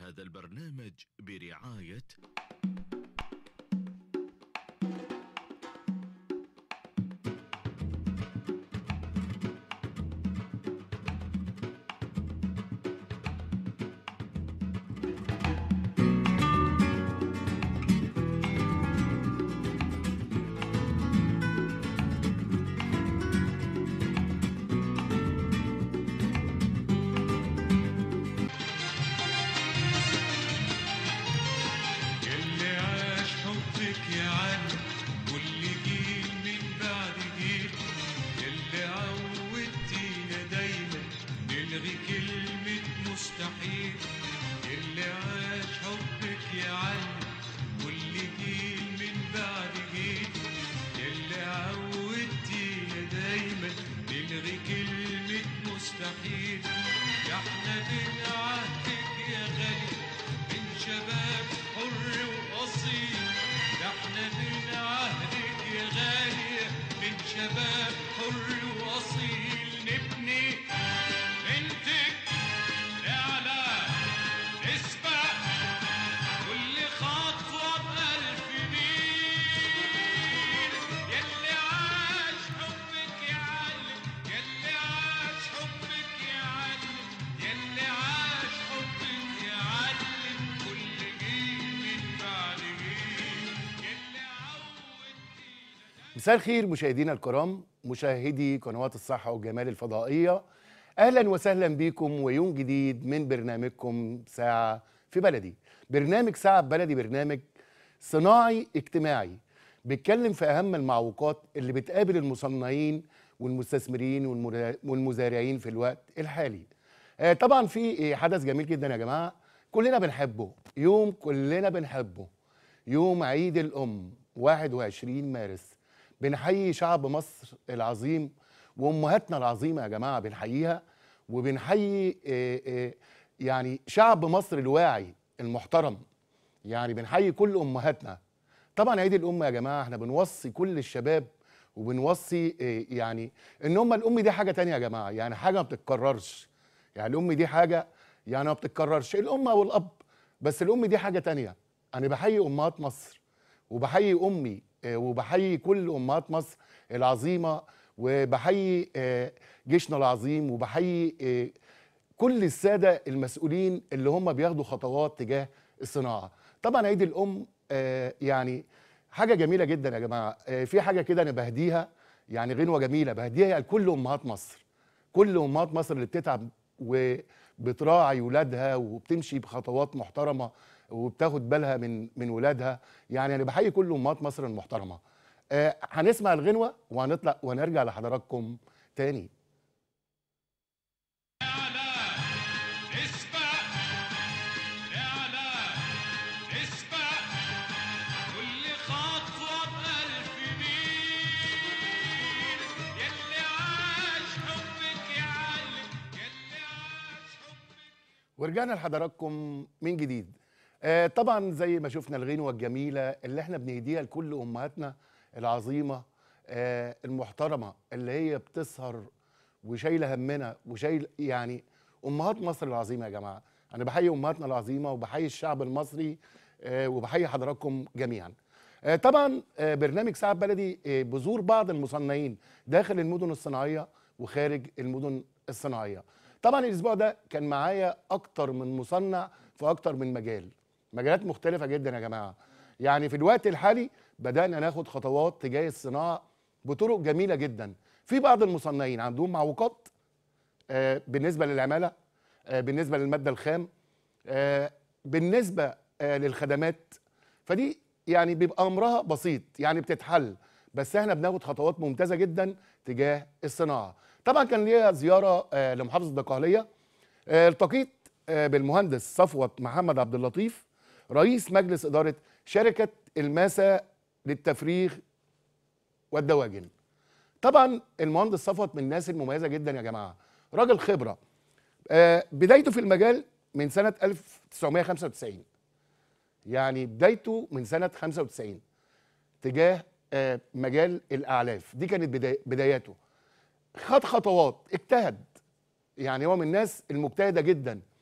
هذا البرنامج برعاية اللي عاش حبك يا علم كل جيل من بعد جيل اللي عودتينا دايما نلغي كلمة مستحيل اللي عاش حبك يا علم كل جيل من بعد جيل اللي عودتينا دايما نلغي كلمة مستحيل يا احنا من عهدك يا غالي من شباب حر وأصيل ده احنا من عهدك يا غالي من شباب حر وأصيل نبني بنتك نعلى نسبق كل خطوة بألف ميل يلي عاش حبك يعلم يلي عاش حبك يعلم يلي عاش حبك يعلم كل جيل من بعد جيل يلي عودتينا مساء الخير مشاهدينا الكرام مشاهدي قنوات الصحة والجمال الفضائية أهلا وسهلا بكم ويوم جديد من برنامجكم ساعة في بلدي برنامج ساعة في بلدي برنامج صناعي اجتماعي بيتكلم في أهم المعوقات اللي بتقابل المصنعين والمستثمرين والمرا- والمزارعين في الوقت الحالي آه، طبعا في آه، حدث جميل جدا يا جماعة كلنا بنحبه يوم كلنا بنحبه يوم عيد الأم 21 مارس بنحيي شعب مصر العظيم وأمهاتنا العظيمة يا جماعة بنحييها وبنحيي آه، آه، يعني شعب مصر الواعي المحترم يعني بنحيي كل أمهاتنا طبعا عيد الأم يا جماعة احنا بنوصي كل الشباب وبنوصي آه، يعني ان هم الام دي حاجه تانية يا جماعه يعني حاجه ما بتتكررش يعني الام دي حاجه يعني ما بتتكررش الام او الاب بس الام دي حاجه تانية انا بحيي امهات مصر وبحيي امي آه، وبحيي كل امهات مصر العظيمه وبحيي آه، جيشنا العظيم وبحيي آه، كل الساده المسؤولين اللي هم بياخدوا خطوات تجاه الصناعه طبعا عيد الام آه، يعني حاجه جميله جدا يا جماعه آه، في حاجه كده انا بهديها يعني غنوه جميله بهديها لكل امهات مصر كل امهات مصر اللي بتتعب وبتراعي ولادها وبتمشي بخطوات محترمه وبتاخد بالها من من ولادها يعني انا بحيي كل امهات مصر المحترمه آه، هنسمع الغنوه وهنطلع ونرجع لحضراتكم تاني نعلى نسبق نعلى نسبق كل خطوة بألف ميل يلي عاش حبك يعلم يلي عاش حبك ورجعنا لحضراتكم من جديد آه طبعا زي ما شفنا الغنوة الجميلة اللي احنا بنهديها لكل أمهاتنا العظيمة آه المحترمة اللي هي بتسهر وشايلة همنا وشايل يعني أمهات مصر العظيمة يا جماعة أنا بحيي أمهاتنا العظيمة وبحيي الشعب المصري آه وبحيي حضراتكم جميعا آه طبعا آه برنامج ساعة بلدي آه بزور بعض المصنعين داخل المدن الصناعية وخارج المدن الصناعية طبعا الاسبوع ده كان معايا اكتر من مصنع في اكتر من مجال مجالات مختلفه جدا يا جماعه يعني في الوقت الحالي بدانا ناخد خطوات تجاه الصناعه بطرق جميله جدا في بعض المصنعين عندهم معوقات آه، بالنسبه للعماله آه، بالنسبه للماده الخام آه، بالنسبه آه، للخدمات فدي يعني بيبقى امرها بسيط يعني بتتحل بس احنا بناخد خطوات ممتازه جدا تجاه الصناعه طبعا كان ليا زياره آه، لمحافظه الدقهليه آه، التقيت آه، بالمهندس صفوت محمد عبد اللطيف رئيس مجلس اداره شركه الماسه للتفريغ والدواجن طبعا المهندس صفوت من الناس المميزه جدا يا جماعه راجل خبره آه، بدايته في المجال من سنه 1995 يعني بدايته من سنه 95 تجاه آه، مجال الاعلاف دي كانت بداي- بداياته خد خطوات اجتهد يعني هو من الناس المجتهده جدا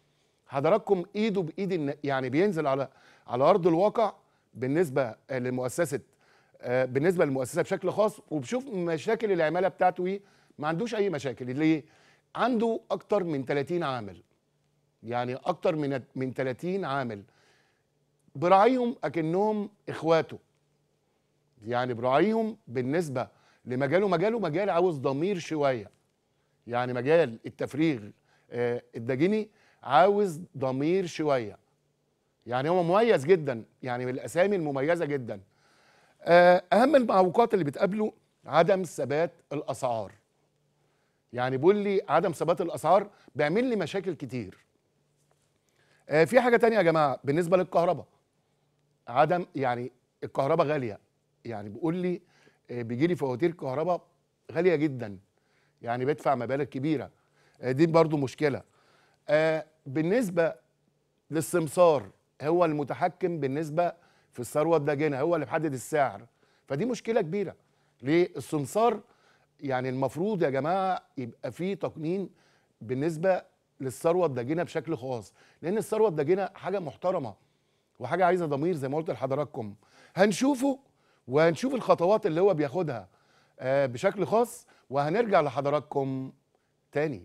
حضراتكم ايده بايد الن- يعني بينزل على على ارض الواقع بالنسبه لمؤسسه آه، بالنسبه للمؤسسه بشكل خاص وبشوف مشاكل العماله بتاعته ايه ما عندوش اي مشاكل ليه عنده اكتر من 30 عامل يعني اكتر من من 30 عامل براعيهم اكنهم اخواته يعني براعيهم بالنسبه لمجاله مجاله مجال عاوز ضمير شويه يعني مجال التفريغ آه، الداجني عاوز ضمير شويه يعني هو مميز جدا يعني من الاسامي المميزه جدا آه، اهم المعوقات اللي بتقابله عدم ثبات الاسعار يعني بيقول لي عدم ثبات الاسعار بيعمل لي مشاكل كتير آه، في حاجه تانية يا جماعه بالنسبه للكهرباء عدم يعني الكهرباء غاليه يعني بيقول لي آه، بيجي لي فواتير كهرباء غاليه جدا يعني بدفع مبالغ كبيره آه، دي برضو مشكله آه، بالنسبه للسمسار هو المتحكم بالنسبه في الثروه الداجنه هو اللي بيحدد السعر فدي مشكله كبيره ليه السمسار يعني المفروض يا جماعه يبقى في تقنين بالنسبه للثروه الداجنه بشكل خاص لان الثروه الداجنه حاجه محترمه وحاجه عايزه ضمير زي ما قلت لحضراتكم هنشوفه وهنشوف الخطوات اللي هو بياخدها آه، بشكل خاص وهنرجع لحضراتكم تاني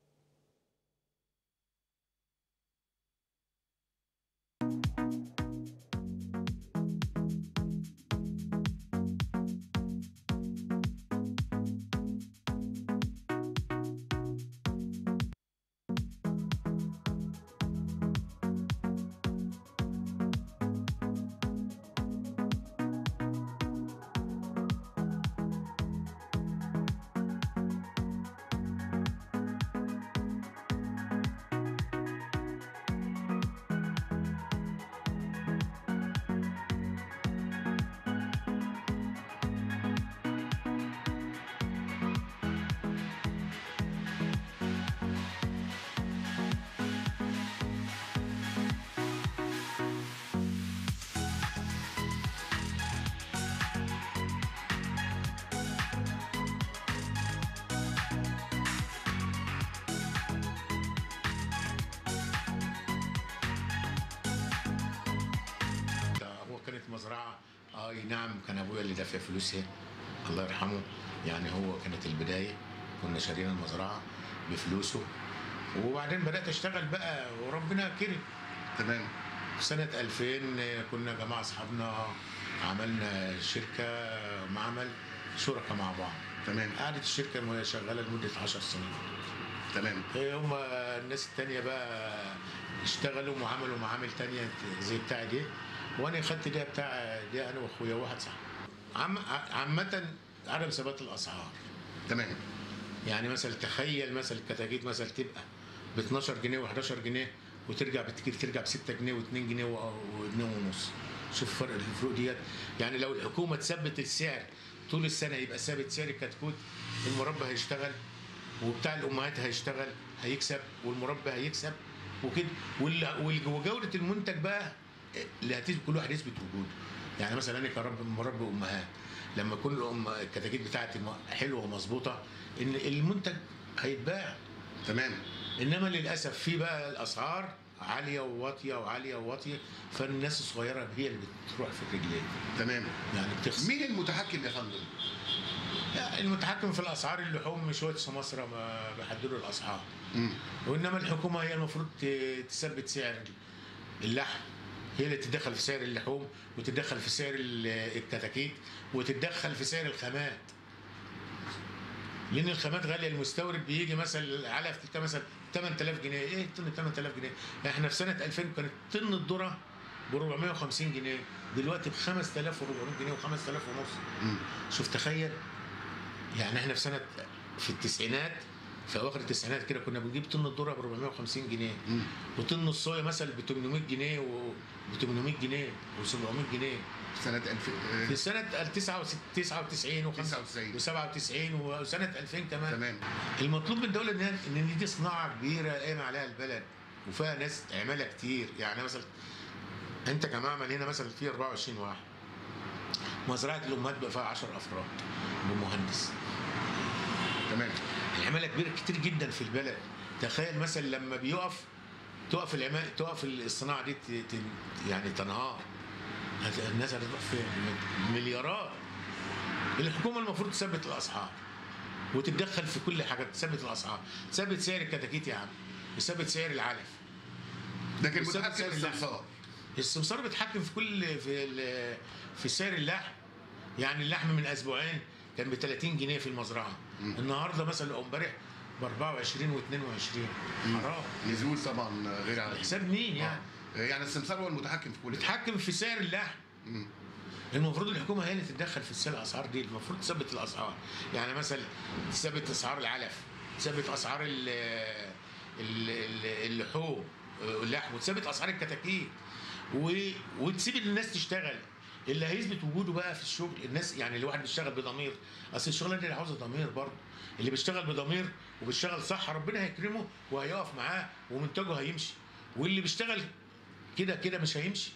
هو كانت مزرعة اه أي نعم كان ابويا اللي دافع فلوسها الله يرحمه يعني هو كانت البداية كنا شارين المزرعة بفلوسه وبعدين بدأت اشتغل بقى وربنا كرم تمام في سنة 2000 كنا جماعة أصحابنا عملنا شركة معمل شركة مع بعض تمام قعدت الشركة شغالة لمدة 10 سنين تمام هم الناس التانية بقى اشتغلوا وعملوا معامل تانية زي بتاع دي وانا خدت ده بتاع دي انا واخويا واحد صاحبي عم عامة عدم ثبات الاسعار تمام يعني مثلا تخيل مثلا الكتاكيت مثلا تبقى ب 12 جنيه و11 جنيه وترجع بالتكيت ترجع ب 6 جنيه و2 جنيه و2 ونص شوف فرق الفروق ديت يعني لو الحكومه تثبت السعر طول السنه يبقى ثابت سعر الكتكوت المربى هيشتغل وبتاع الامهات هيشتغل هيكسب والمربى هيكسب وكده وال- وال- وجوده المنتج بقى اللي هتثبت كل واحد يثبت وجوده يعني مثلا انا كرب مربي امهات لما يكون الام الكتاكيت بتاعتي م- حلوه ومظبوطه ان المنتج هيتباع تمام انما للاسف في بقى الاسعار عاليه وواطيه وعاليه وواطيه فالناس الصغيره هي اللي بتروح في الرجلين تمام يعني بتخسر مين المتحكم يا فندم؟ يعني المتحكم في الاسعار اللحوم شويه سماسره ما بيحددوا الاسعار مم. وانما الحكومه هي المفروض ت- تثبت سعر اللحم هي اللي تتدخل في سعر اللحوم وتتدخل في سعر ال- الكتاكيت وتتدخل في سعر الخامات لان الخامات غاليه المستورد بيجي مثلا العلف بتاع مثلا 8000 جنيه ايه طن 8000 جنيه احنا في سنه 2000 كانت طن الذره ب 450 جنيه دلوقتي ب 5400 جنيه و5000 ونص مم. شوف تخيل يعني احنا في سنه في التسعينات في اواخر التسعينات كده كنا بنجيب طن الذره ب 450 جنيه مم. وطن الصويا مثلا ب 800 جنيه و ب 800 جنيه و 700 جنيه سنة 2000 في آه، سنه 99 و 99 97 وسنه 2000 كمان تمام المطلوب من الدوله ان هي- ان دي صناعه كبيره قايمه عليها البلد وفيها ناس عماله كتير يعني مثلا انت كمعمل هنا مثلا في 24 واحد مزرعه الامهات بقى فيها 10 افراد بمهندس تمام العماله كبيره كتير جدا في البلد تخيل مثلا لما بيقف تقف العمال تقف الصناعه دي ت- ت- يعني تنهار هت- الناس هتروح فين مليارات الحكومه المفروض تثبت الاسعار وتتدخل في كل حاجه تثبت الاسعار تثبت سعر الكتاكيت يا عم تثبت سعر العلف لكن بسبب متحكم سعر اللحم. السمسار السمسار بيتحكم في كل في ال- في سعر اللحم يعني اللحم من اسبوعين كان ب 30 جنيه في المزرعه النهارده مثلا او امبارح ب 24 و 22 حرام نزول طبعا غير عادي حساب مين يعني؟ آه. يعني السمسار هو المتحكم في كل ده بيتحكم في سعر اللحم المفروض الحكومه هي اللي تتدخل في سعر الاسعار دي المفروض تثبت الاسعار يعني مثلا تثبت اسعار العلف تثبت اسعار ال- ال- ال- اللحوم اللحم وتثبت اسعار الكتاكيت و- وتسيب الناس تشتغل اللي هيثبت وجوده بقى في الشغل الناس يعني الواحد بيشتغل بضمير اصل الشغلانه دي عاوزه ضمير برضه اللي بيشتغل بضمير وبيشتغل صح ربنا هيكرمه وهيقف معاه ومنتجه هيمشي واللي بيشتغل كده كده مش هيمشي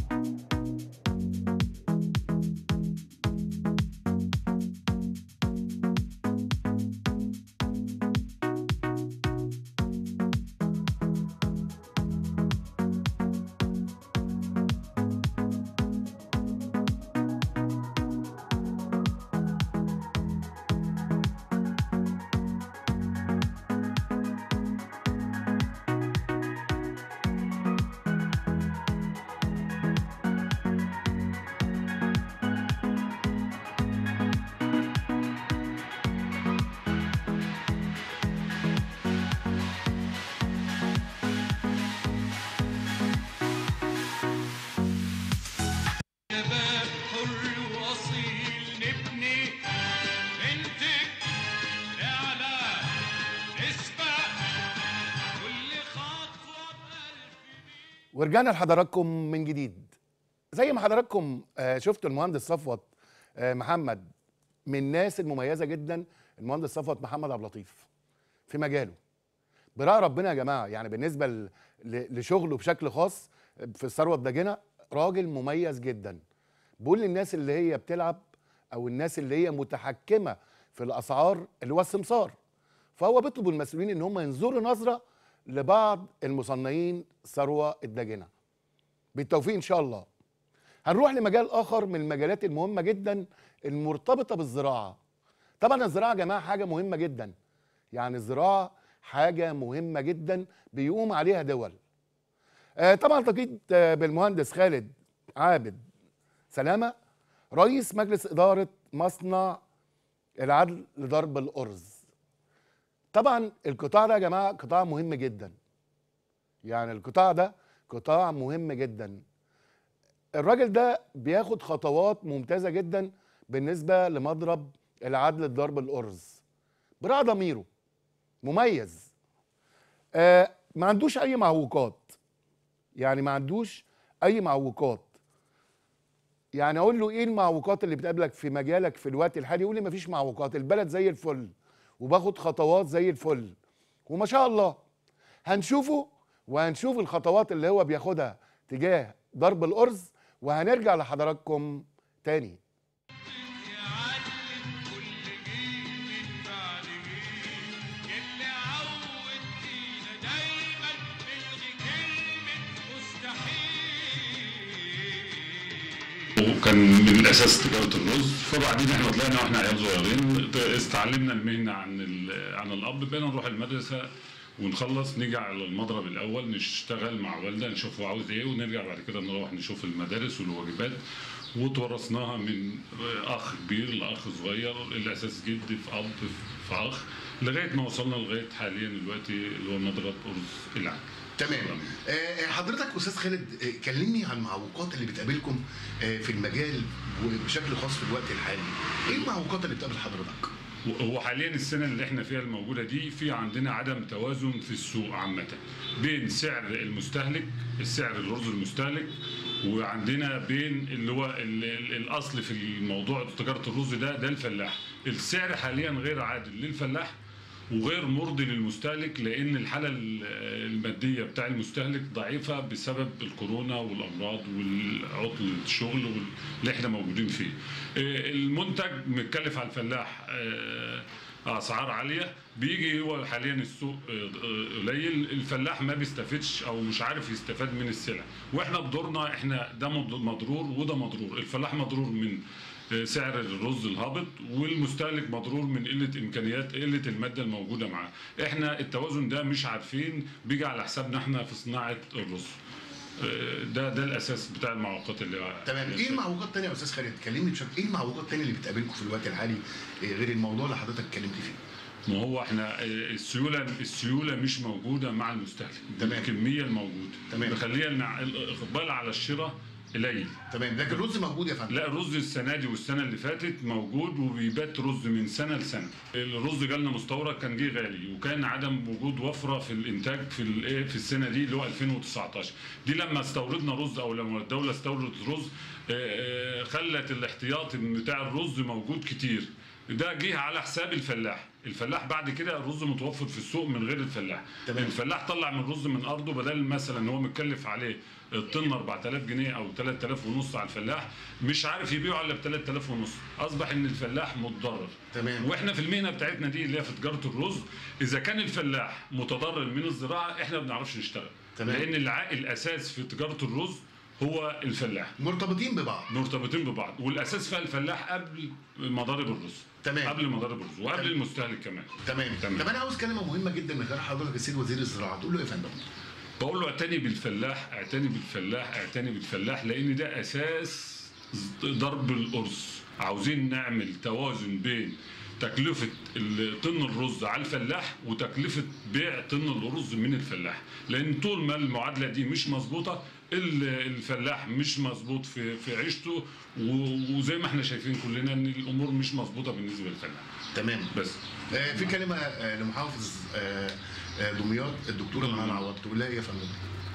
شباب حر واصيل نبني ننتج نعلى نسبق كل خطوه بقلب ورجعنا لحضراتكم من جديد زي ما حضراتكم آه، شفتوا المهندس صفوت آه، محمد من الناس المميزه جدا المهندس صفوت محمد عبد اللطيف في مجاله براء ربنا يا جماعه يعني بالنسبه ل- ل- لشغله بشكل خاص في الثروه الداجنه راجل مميز جدا بقول للناس اللي هي بتلعب او الناس اللي هي متحكمه في الاسعار اللي هو السمسار فهو بيطلب المسؤولين ان هم ينظروا نظره لبعض المصنعين الثروه الداجنه بالتوفيق ان شاء الله هنروح لمجال اخر من المجالات المهمه جدا المرتبطه بالزراعه طبعا الزراعه يا جماعه حاجه مهمه جدا يعني الزراعه حاجه مهمه جدا بيقوم عليها دول آه طبعا التقيت آه بالمهندس خالد عابد سلامه رئيس مجلس اداره مصنع العدل لضرب الارز طبعا القطاع ده يا جماعه قطاع مهم جدا يعني القطاع ده قطاع مهم جدا الراجل ده بياخد خطوات ممتازه جدا بالنسبه لمضرب العدل لضرب الارز براء ضميره مميز آه ما عندوش اي معوقات يعني ما عندوش اي معوقات يعني اقول له ايه المعوقات اللي بتقابلك في مجالك في الوقت الحالي يقول لي ما فيش معوقات البلد زي الفل وباخد خطوات زي الفل وما شاء الله هنشوفه وهنشوف الخطوات اللي هو بياخدها تجاه ضرب الارز وهنرجع لحضراتكم تاني يعلم كل جيل من بعد جيل يلي عودتينا دايما نلغي كلمة مستحيل وكان من الاساس تجاره الرز فبعدين احنا طلعنا واحنا عيال صغيرين استعلمنا المهنه عن ال- عن الاب بقينا نروح المدرسه ونخلص نيجي على المضرب الاول نشتغل مع والده نشوف هو عاوز ايه ونرجع بعد كده نروح نشوف المدارس والواجبات وتورثناها من اخ كبير لاخ صغير الاساس جد في اب في اخ لغايه ما وصلنا لغايه حاليا دلوقتي اللي هو مضرب ارز العدل تمام آه حضرتك استاذ خالد آه كلمني عن المعوقات اللي بتقابلكم آه في المجال وبشكل خاص في الوقت الحالي ايه المعوقات اللي بتقابل حضرتك هو حاليا السنه اللي احنا فيها الموجوده دي في عندنا عدم توازن في السوق عامه بين سعر المستهلك السعر الرز المستهلك وعندنا بين اللي هو ال- ال- الاصل في الموضوع تجاره الرز ده ده الفلاح السعر حاليا غير عادل للفلاح وغير مرضي للمستهلك لان الحاله ال- الماديه بتاع المستهلك ضعيفه بسبب الكورونا والامراض والعطل الشغل وال- اللي احنا موجودين فيه. آه، المنتج متكلف على الفلاح آه، اسعار عاليه بيجي هو حاليا السوق آه، آه، قليل الفلاح ما بيستفدش او مش عارف يستفاد من السلع واحنا بدورنا احنا ده مض- مضرور وده مضرور الفلاح مضرور من آه، سعر الرز الهابط والمستهلك مضرور من قله امكانيات قله الماده الموجوده معاه احنا التوازن ده مش عارفين بيجي على حسابنا احنا في صناعه الرز آه، ده ده الاساس بتاع المعوقات اللي تمام ايه المعوقات الثانيه يا استاذ خالد كلمني بشكل ايه المعوقات الثانيه اللي بتقابلكم في الوقت الحالي إيه غير الموضوع اللي حضرتك اتكلمت فيه ما هو احنا آه، السيوله السيوله مش موجوده مع المستهلك تمام. الكميه الموجوده تمام. مخليه النع- الاقبال على الشراء قليل تمام لكن الرز موجود يا فندم لا الرز السنه دي والسنه اللي فاتت موجود وبيبات رز من سنه لسنه الرز جالنا مستورد كان جه غالي وكان عدم وجود وفره في الانتاج في الايه في السنه دي اللي هو 2019 دي لما استوردنا رز او لما الدوله استوردت رز آه، آه، خلت الاحتياط بتاع الرز موجود كتير ده جه على حساب الفلاح الفلاح بعد كده الرز متوفر في السوق من غير الفلاح تمام. الفلاح طلع من الرز من ارضه بدل مثلا هو متكلف عليه الطن 4000 جنيه او 3000 ونص على الفلاح مش عارف يبيعه الا ب 3000 ونص اصبح ان الفلاح متضرر تمام. واحنا في المهنه بتاعتنا دي اللي هي في تجاره الرز اذا كان الفلاح متضرر من الزراعه احنا ما بنعرفش نشتغل تمام. لان العائل الاساس في تجاره الرز هو الفلاح مرتبطين ببعض مرتبطين ببعض والاساس فيها الفلاح قبل مضارب الرز تمام. قبل مضارب الرز وقبل تمام. المستهلك كمان تمام تمام. طب انا عاوز كلمه مهمه جدا من غير حضرتك السيد وزير الزراعه تقول له ايه يا فندم بقول له اعتني بالفلاح اعتني بالفلاح اعتني بالفلاح لان ده اساس ضرب القرص عاوزين نعمل توازن بين تكلفة ال- طن الرز على الفلاح وتكلفة بيع طن الرز من الفلاح لأن طول ما المعادلة دي مش مظبوطة ال- الفلاح مش مظبوط في في عيشته و- وزي ما احنا شايفين كلنا ان الامور مش مظبوطه بالنسبه للفلاح تمام بس آه في كلمه آه لمحافظ آه آه دمياط الدكتوره منال عوض تقول لها ايه يا فندم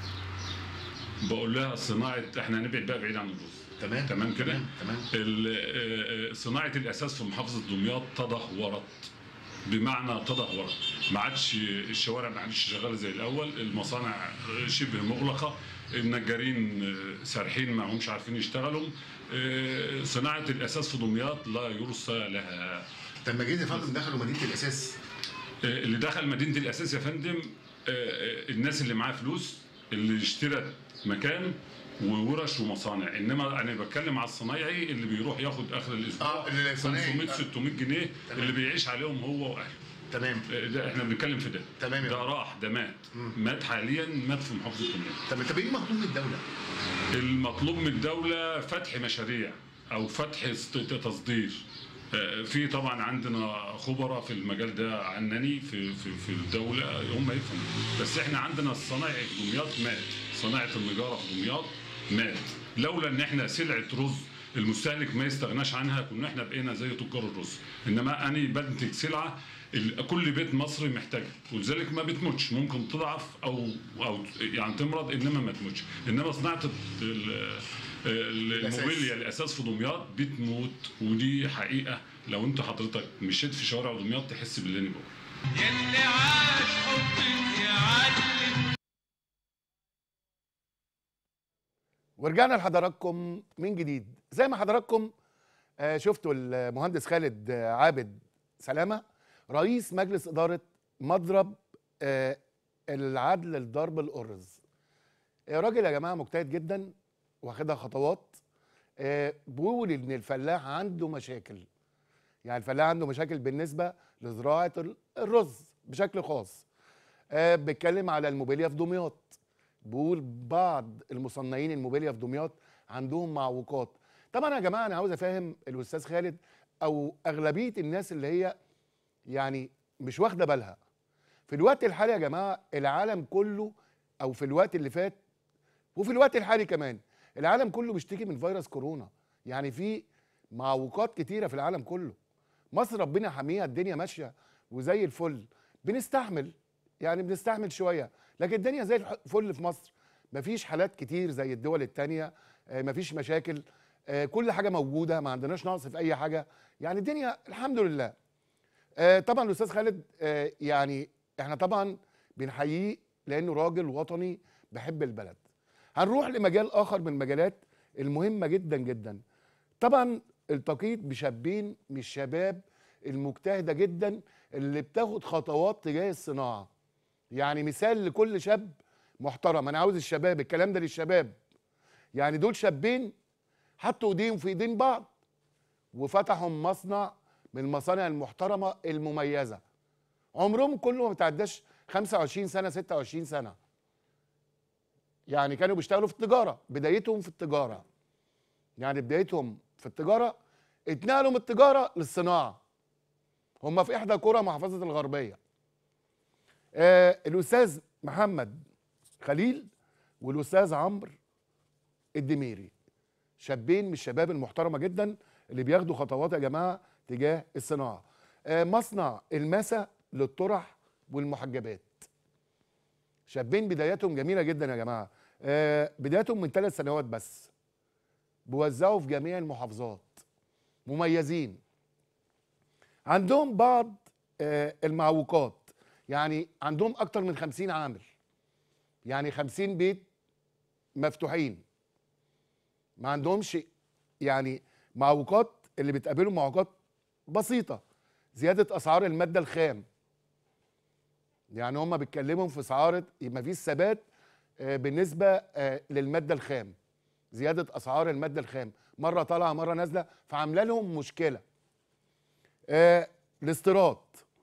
بقول لها صناعه احنا هنبعد بقى بعيد عن الرز تمام تمام كده تمام تمام ال- آه، آه، صناعه الاساس في محافظه دمياط تدهورت بمعنى تدهورت ما عادش الشوارع ما عادش شغاله زي الاول المصانع شبه مغلقه النجارين آه، سارحين ما همش عارفين يشتغلوا آه، صناعه الاساس في دمياط لا يرثى لها طب ما جيت يا فندم دخلوا مدينه الاساس آه، اللي دخل مدينه الاساس يا فندم آه، آه، الناس اللي معاها فلوس اللي اشترت مكان وورش ومصانع انما انا بتكلم على الصنايعي اللي بيروح ياخد اخر الاسبوع اه الصنايعي 500 600 جنيه تمام. اللي بيعيش عليهم هو واهله تمام آه، ده احنا بنتكلم في ده تمام يا ده فندم. راح ده مات مات حاليا مات في محافظه دمياط طب طب ايه المطلوب من الدوله؟ المطلوب من الدولة فتح مشاريع أو فتح است- تصدير آه، في طبعا عندنا خبراء في المجال ده عنني في في في الدولة هم يفهموا بس احنا عندنا الصنايعي في دمياط مات صناعة النجارة في دمياط مات لولا ان احنا سلعة رز المستهلك ما يستغناش عنها كنا احنا بقينا زي تجار الرز انما انا بنتج سلعه ال- كل بيت مصري محتاجها ولذلك ما بتموتش ممكن تضعف او او يعني تمرض انما ما تموتش انما صناعه ال- ال- الأساس. الموبيليا الاساس في دمياط بتموت ودي حقيقه لو انت حضرتك مشيت في شوارع دمياط تحس باللي انا بقوله يلي عاش حبك يعلم ورجعنا لحضراتكم من جديد زي ما حضراتكم آه، شفتوا المهندس خالد آه، عابد سلامه رئيس مجلس اداره مضرب آه، العدل لضرب الارز آه، راجل يا جماعه مجتهد جدا واخدها خطوات آه، بيقول ان الفلاح عنده مشاكل يعني الفلاح عنده مشاكل بالنسبه لزراعه ال- الرز بشكل خاص آه، بيتكلم على الموبيليا في دمياط بيقول بعض المصنعين الموبيليا في دمياط عندهم معوقات طبعا يا جماعه انا عاوز افهم الاستاذ خالد او اغلبيه الناس اللي هي يعني مش واخده بالها في الوقت الحالي يا جماعه العالم كله او في الوقت اللي فات وفي الوقت الحالي كمان العالم كله بيشتكي من فيروس كورونا يعني في معوقات كتيره في العالم كله مصر ربنا يحميها الدنيا ماشيه وزي الفل بنستحمل يعني بنستحمل شويه لكن الدنيا زي الفل في مصر مفيش حالات كتير زي الدول التانية آه، مفيش مشاكل آه، كل حاجه موجوده ما عندناش نقص في اي حاجه يعني الدنيا الحمد لله آه، طبعا الاستاذ خالد آه، يعني احنا طبعا بنحييه لانه راجل وطني بحب البلد هنروح لمجال اخر من المجالات المهمه جدا جدا طبعا التقيت بشابين من الشباب المجتهده جدا اللي بتاخد خطوات تجاه الصناعه يعني مثال لكل شاب محترم انا عاوز الشباب الكلام ده للشباب يعني دول شابين حطوا ايديهم في ايدين بعض وفتحوا مصنع من المصانع المحترمه المميزه عمرهم كله ما بتعداش 25 سنه 26 سنه يعني كانوا بيشتغلوا في التجاره بدايتهم في التجاره يعني بدايتهم في التجاره اتنقلوا من التجاره للصناعه هم في احدى قرى محافظه الغربيه آه الاستاذ محمد خليل والاستاذ عمرو الدميري شابين من الشباب المحترمه جدا اللي بياخدوا خطوات يا جماعه تجاه الصناعه آه مصنع المسا للطرح والمحجبات شابين بداياتهم جميله جدا يا جماعه آه بداياتهم من ثلاث سنوات بس بيوزعوا في جميع المحافظات مميزين عندهم بعض آه المعوقات يعني عندهم اكتر من خمسين عامل يعني خمسين بيت مفتوحين ما عندهمش يعني معوقات اللي بتقابلهم معوقات بسيطة زيادة أسعار المادة الخام يعني هم بيتكلموا في اسعار ما فيش ثبات آه، بالنسبه آه، للماده الخام زياده اسعار الماده الخام مره طالعه مره نازله فعامله لهم مشكله آه، الاستيراد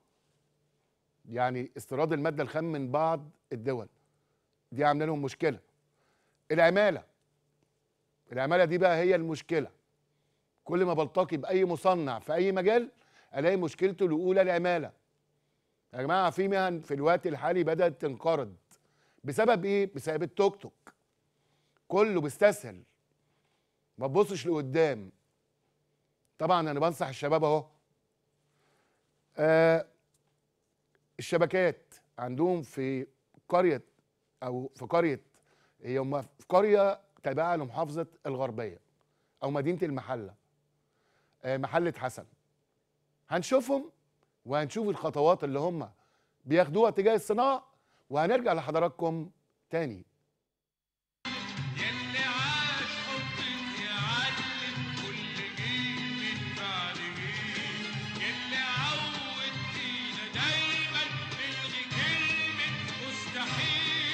يعني استيراد الماده الخام من بعض الدول دي عامله لهم مشكله العماله العماله دي بقى هي المشكله كل ما بلتقي باي مصنع في اي مجال الاقي مشكلته الاولى العماله يا جماعه في مهن في الوقت الحالي بدات تنقرض بسبب ايه بسبب التوك توك كله بيستسهل ما تبصش لقدام طبعا انا بنصح الشباب اهو آه الشبكات عندهم في قريه او في قريه هي هم في قريه تابعه لمحافظه الغربيه او مدينه المحله آه محله حسن هنشوفهم وهنشوف الخطوات اللي هم بياخدوها تجاه الصناعه وهنرجع لحضراتكم تاني يلي عاش حبك يعلم كل جيل من بعد جيل يلي عودتينا دايما نلغي كلمة مستحيل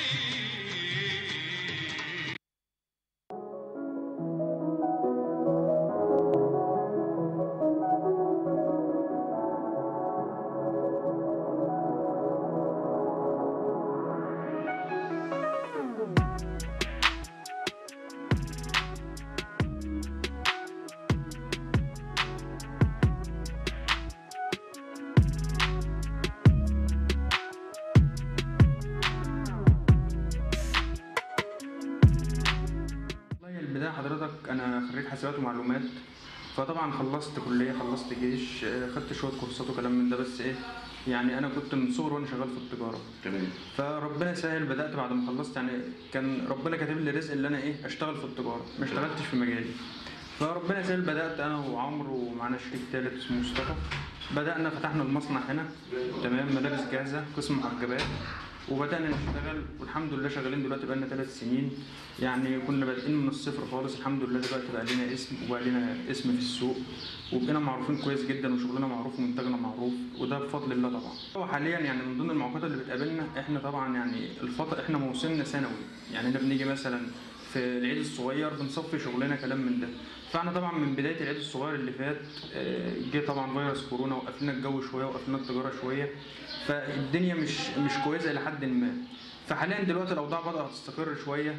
والله البداية حضرتك أنا خريج حاسبات ومعلومات فطبعا خلصت كلية خلصت جيش آه، خدت شوية كورسات وكلام من ده بس إيه يعني أنا كنت من صغري وأنا شغال في التجارة تمام فربنا يسهل بدأت بعد ما خلصت يعني كان ربنا كاتب لي رزق اللي أنا إيه أشتغل في التجارة ما اشتغلتش في مجالي فربنا يسهل بدأت أنا وعمرو ومعانا شريك تالت اسمه مصطفى بدأنا فتحنا المصنع هنا تمام ملابس جاهزة قسم محجبات وبدأنا نشتغل والحمد لله شغالين دلوقتي بقالنا ثلاث سنين يعني كنا بادئين من الصفر خالص الحمد لله دلوقتي بقى لنا اسم وبقى لنا اسم في السوق وبقينا معروفين كويس جدا وشغلنا معروف ومنتجنا معروف وده بفضل الله طبعا هو حاليا يعني من ضمن المعوقات اللي بتقابلنا احنا طبعا يعني الفتره احنا موسمنا سنوي يعني احنا بنيجي مثلا في العيد الصغير بنصفي شغلنا كلام من ده فاحنا طبعا من بدايه العيد الصغير اللي فات آه، جه طبعا فيروس كورونا وقف لنا الجو شويه وقف لنا التجاره شويه فالدنيا مش مش كويسه الى حد ما فحاليا دلوقتي الاوضاع بدات تستقر شويه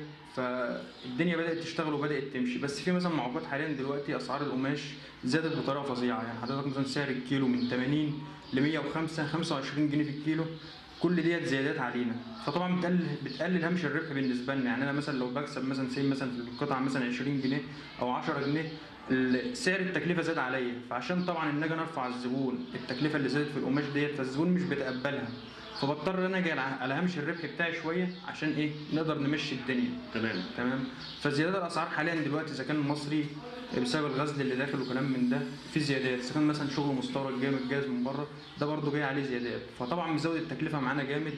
فالدنيا بدات تشتغل وبدات تمشي بس في مثلا معوقات حاليا دلوقتي اسعار القماش زادت بطريقه فظيعه يعني حضرتك مثلا سعر الكيلو من 80 ل 105 25 جنيه في الكيلو كل ديت زيادات علينا فطبعا بتقلل بتقلل هامش الربح بالنسبه لنا يعني انا مثلا لو بكسب مثلا سي مثلا في القطعه مثلا 20 جنيه او 10 جنيه ال- سعر التكلفه زاد عليا فعشان طبعا ان اجي أنا ارفع الزبون التكلفه اللي زادت في القماش ديت فالزبون مش بيتقبلها فبضطر ان انا اجي على على هامش الربح بتاعي شويه عشان ايه نقدر نمشي الدنيا تمام تمام فزيادات الاسعار حاليا دلوقتي اذا كان مصري بسبب الغزل اللي داخل وكلام من ده في زيادات اذا كان مثلا شغل مستورد جاي من جاهز من بره ده برضه جاي عليه زيادات فطبعا مزود التكلفه معانا جامد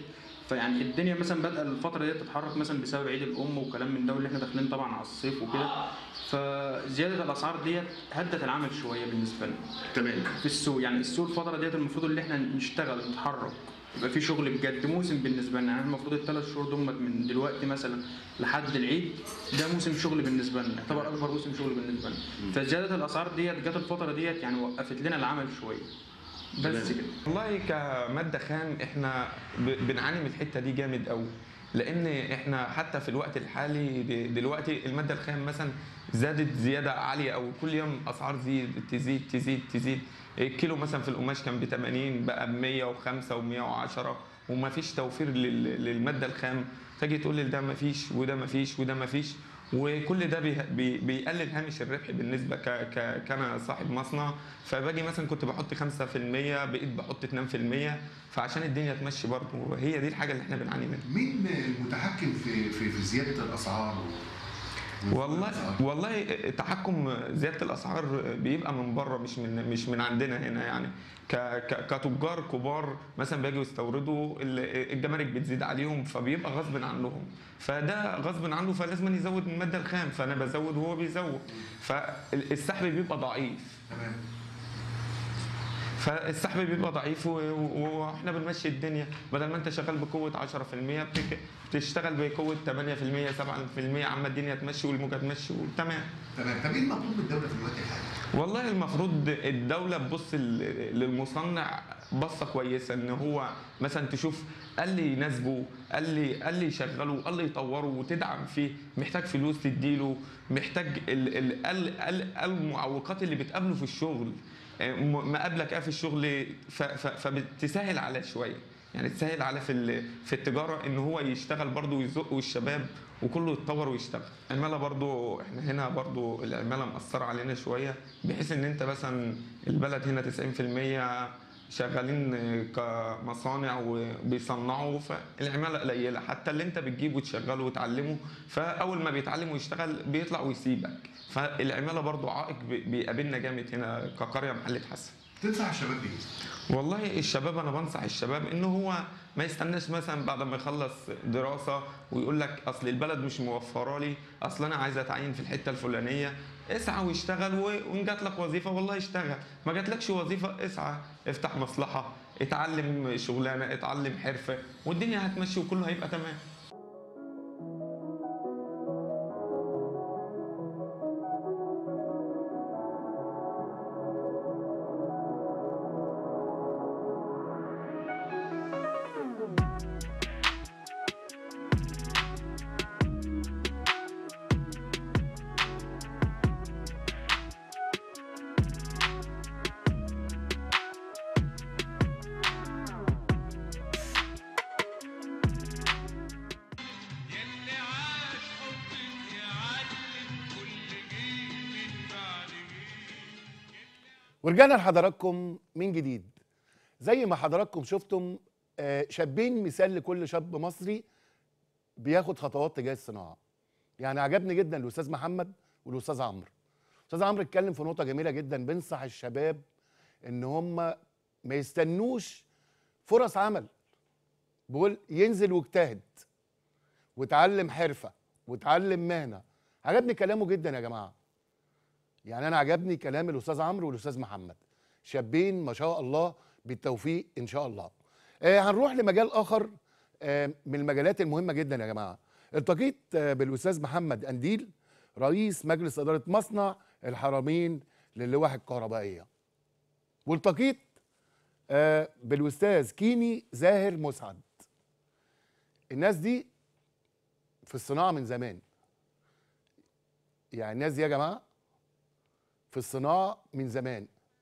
فيعني الدنيا مثلا بدأ الفترة دي تتحرك مثلا بسبب عيد الأم وكلام من ده واللي احنا داخلين طبعا على الصيف وكده فزيادة الأسعار ديت هدت العمل شوية بالنسبة لنا تمام في السوق يعني السوق الفترة ديت المفروض اللي احنا نشتغل نتحرك يبقى في شغل بجد موسم بالنسبة لنا يعني المفروض الثلاث شهور دول من دلوقتي مثلا لحد العيد ده موسم شغل بالنسبة لنا يعتبر أكبر موسم شغل بالنسبة لنا فزيادة الأسعار ديت جت الفترة ديت يعني وقفت لنا العمل شوية بس كده والله كمادة خام احنا ب- بنعاني من الحتة دي جامد قوي لان احنا حتى في الوقت الحالي د- دلوقتي المادة الخام مثلا زادت زيادة عالية قوي كل يوم اسعار زيد تزيد تزيد تزيد الكيلو مثلا في القماش كان ب 80 بقى ب 105 و110 وما فيش توفير لل- للمادة الخام تيجي تقول لي ده ما فيش وده ما فيش وده ما فيش وكل ده بيه- بي- بيقلل هامش الربح بالنسبه ك ك كانا صاحب مصنع فباجي مثلا كنت بحط 5% بقيت بحط 2% فعشان الدنيا تمشي برضه هي دي الحاجه اللي احنا بنعاني منها مين المتحكم في في في زياده الاسعار و- والله الأسعار؟ والله تحكم زياده الاسعار بيبقى من بره مش من مش من عندنا هنا يعني ك ك كتجار كبار مثلا بيجوا يستوردوا ال- الجمارك بتزيد عليهم فبيبقى غصب عنهم فده غصب عنه فلازم يزود من الماده الخام فانا بزود وهو بيزود فالسحب بيبقى ضعيف تمام فالسحب بيبقى ضعيف و- و- واحنا بنمشي الدنيا بدل ما انت شغال بقوه 10% بتك- بتشتغل بقوه 8% 7% عما الدنيا تمشي والموجه تمشي وتمام تمام طب ايه المطلوب من الدوله في الوقت الحالي؟ والله المفروض الدولة تبص ل- للمصنع بصة كويسة ان هو مثلا تشوف قال لي يناسبه قال لي قال لي يشغله قال لي يطوره وتدعم فيه محتاج فلوس تديله محتاج ال- ال- ال- ال- المعوقات اللي بتقابله في الشغل آه، م- مقابلك ايه في الشغل ف- ف- فبتسهل عليه شوية يعني تسهل عليه في ال- في التجارة ان هو يشتغل برضه ويزق الشباب وكله يتطور ويشتغل العمالة برضو احنا هنا برضو العمالة مأثرة علينا شوية بحيث ان انت مثلا البلد هنا 90% شغالين كمصانع وبيصنعوا فالعمالة قليلة حتى اللي انت بتجيبه وتشغله وتعلمه فأول ما بيتعلم ويشتغل بيطلع ويسيبك فالعمالة برضو عائق بي- بيقابلنا جامد هنا كقرية محلة حسن تنصح الشباب بايه؟ والله الشباب انا بنصح الشباب ان هو ما يستناش مثلا بعد ما يخلص دراسه ويقول لك اصل البلد مش موفره لي اصل انا عايز اتعين في الحته الفلانيه اسعى واشتغل و- وان جات لك وظيفه والله اشتغل ما جاتلكش وظيفه اسعى افتح مصلحه اتعلم شغلانه اتعلم حرفه والدنيا هتمشي وكله هيبقى تمام يلي عاش حبك يعلم كل جيل من بعد جيل ورجعنا لحضراتكم من جديد زي ما حضراتكم شفتم آه، شابين مثال لكل شاب مصري بياخد خطوات تجاه الصناعه يعني عجبني جدا الاستاذ محمد والاستاذ عمرو الاستاذ عمرو اتكلم في نقطه جميله جدا بنصح الشباب ان هم ما يستنوش فرص عمل بيقول ينزل واجتهد وتعلم حرفه وتعلم مهنه عجبني كلامه جدا يا جماعه يعني انا عجبني كلام الاستاذ عمرو والاستاذ محمد شابين ما شاء الله بالتوفيق ان شاء الله آه هنروح لمجال اخر آه من المجالات المهمه جدا يا جماعه التقيت آه بالاستاذ محمد انديل رئيس مجلس اداره مصنع الحرمين للوح الكهربائيه والتقيت آه بالاستاذ كيني زاهر مسعد الناس دي في الصناعه من زمان يعني الناس دي يا جماعه في الصناعه من زمان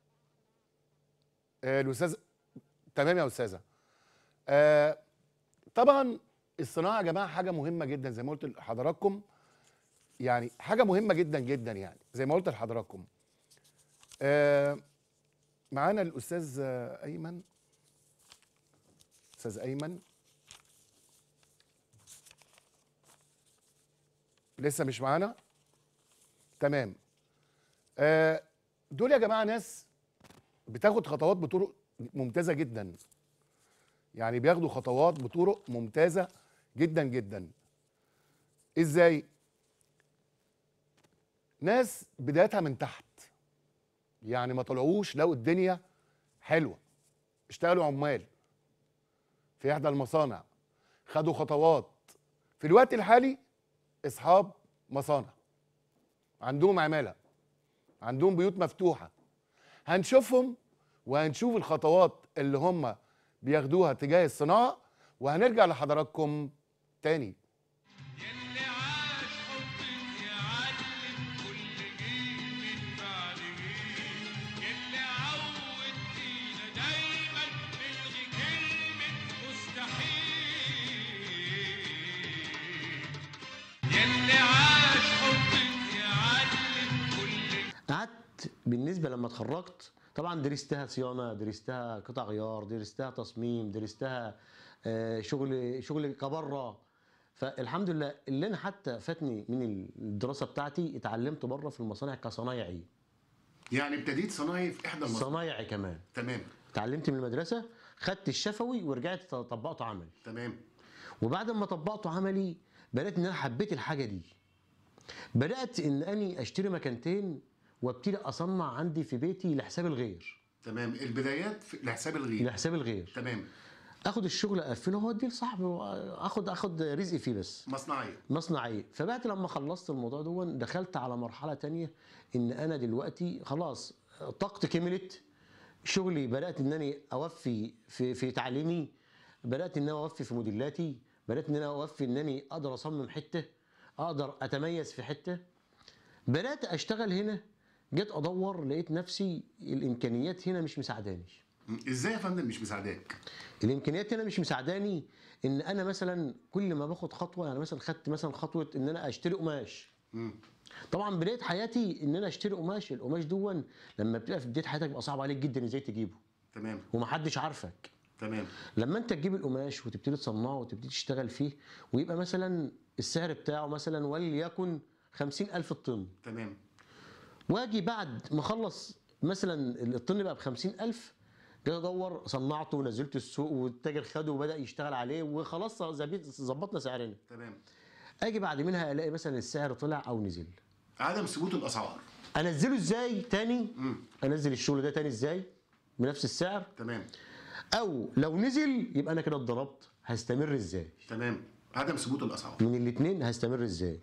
آه الاستاذ تمام يا استاذه آه طبعا الصناعه يا جماعه حاجه مهمه جدا زي ما قلت لحضراتكم يعني حاجه مهمه جدا جدا يعني زي ما قلت لحضراتكم آه معانا الاستاذ آه، ايمن استاذ ايمن لسه مش معانا تمام آه دول يا جماعه ناس بتاخد خطوات بطرق ممتازه جدا يعني بياخدوا خطوات بطرق ممتازه جدا جدا ازاي ناس بدايتها من تحت يعني ما طلعوش لقوا الدنيا حلوه اشتغلوا عمال في احدى المصانع خدوا خطوات في الوقت الحالي اصحاب مصانع عندهم عماله عندهم بيوت مفتوحه هنشوفهم وهنشوف الخطوات اللي هم بياخدوها تجاه الصناعه وهنرجع لحضراتكم تاني يلي عاش حبك يعلم كل جيل من بعد جيل يلي عودتينا دايما نلغي كلمة مستحيل يلي عاش حبك يعلم كل قعدت بالنسبه لما اتخرجت طبعا درستها صيانه درستها قطع غيار درستها تصميم درستها آه، شغل شغل كبره فالحمد لله اللي انا حتى فاتني من الدراسه بتاعتي اتعلمت بره في المصانع كصنايعي يعني ابتديت صنايعي في احدى المصانع صنايعي كمان تمام اتعلمت من المدرسه خدت الشفوي ورجعت طبقته عملي تمام وبعد ما طبقته عملي بدات ان انا حبيت الحاجه دي بدات ان اني اشتري مكانتين وابتدي اصنع عندي في بيتي لحساب الغير تمام البدايات في لحساب الغير لحساب الغير تمام اخد الشغل اقفله واديه لصاحبي اخد اخد رزقي فيه بس مصنعيه مصنعيه فبعد لما خلصت الموضوع دون دخلت على مرحله تانية ان انا دلوقتي خلاص طاقتي كملت شغلي بدات ان انا اوفي في في تعليمي بدات ان انا اوفي في موديلاتي بدات ان انا اوفي ان انا اقدر اصمم حته اقدر اتميز في حته بدات اشتغل هنا جيت ادور لقيت نفسي الامكانيات هنا مش مساعداني م. ازاي يا فندم مش مساعداك الامكانيات هنا مش مساعداني ان انا مثلا كل ما باخد خطوه يعني مثلا خدت مثلا خطوه ان انا اشتري قماش م. طبعا بدايه حياتي ان انا اشتري قماش القماش دون لما بتبقى في بدايه حياتك بيبقى صعب عليك جدا ازاي تجيبه تمام ومحدش عارفك تمام لما انت تجيب القماش وتبتدي تصنعه وتبتدي تشتغل فيه ويبقى مثلا السعر بتاعه مثلا وليكن خمسين ألف الطن تمام واجي بعد ما اخلص مثلا الطن بقى ب 50000 جيت ادور صنعته ونزلته السوق والتاجر خده وبدا يشتغل عليه وخلاص زبيت- ظبطنا سعرنا تمام اجي بعد منها الاقي مثلا السعر طلع او نزل عدم ثبوت الاسعار انزله ازاي تاني مم. انزل الشغل ده تاني ازاي بنفس السعر تمام او لو نزل يبقى انا كده اتضربت هستمر ازاي تمام عدم ثبوت الاسعار من الاثنين هستمر ازاي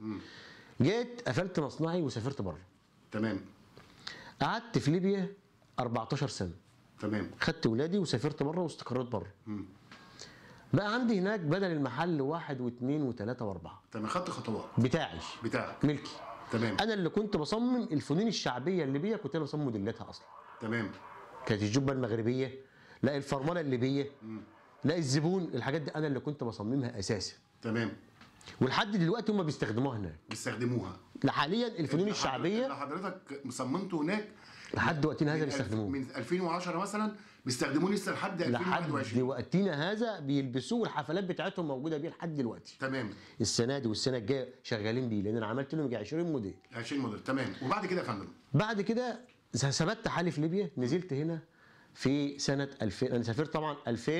جيت قفلت مصنعي وسافرت بره تمام قعدت في ليبيا 14 سنه تمام خدت ولادي وسافرت بره واستقريت بره بقى عندي هناك بدل المحل واحد واثنين وثلاثه واربعه تمام خدت خطوات بتاعي بتاعك ملكي تمام انا اللي كنت بصمم الفنون الشعبيه الليبيه كنت انا بصمم موديلاتها اصلا تمام كانت الجبه المغربيه لا الفرمله الليبيه لا الزبون الحاجات دي انا اللي كنت بصممها اساسا تمام ولحد دلوقتي هم بيستخدموها هناك بيستخدموها حاليا الفنون اللي حضرتك- الشعبيه اللي حضرتك صممته هناك لحد وقتنا هذا من, ألف بيستخدموه من 2010 مثلا بيستخدموه لسه لحد لحد 2021 وقتنا هذا بيلبسوه والحفلات بتاعتهم موجوده بيه لحد دلوقتي تمام السنه دي والسنه الجايه شغالين بيه لان انا عملت لهم يجي 20 موديل 20 موديل تمام وبعد كده يا فندم بعد كده ثبت حالي في ليبيا نزلت هنا في سنه 2000 انا سافرت طبعا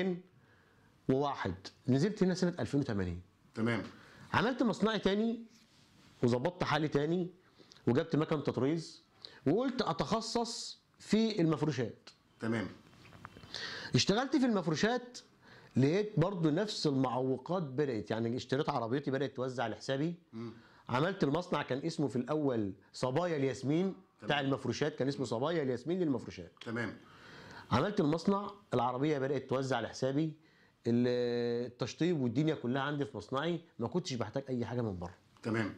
2001 نزلت هنا سنه 2008 تمام عملت مصنعي تاني وظبطت حالي تاني وجبت مكن تطريز وقلت اتخصص في المفروشات تمام اشتغلت في المفروشات لقيت برضو نفس المعوقات بدات يعني اشتريت عربيتي بدات توزع لحسابي عملت المصنع كان اسمه في الاول صبايا الياسمين بتاع المفروشات كان اسمه صبايا الياسمين للمفروشات تمام عملت المصنع العربيه بدات توزع لحسابي ال- التشطيب والدنيا كلها عندي في مصنعي ما كنتش بحتاج اي حاجه من بره تمام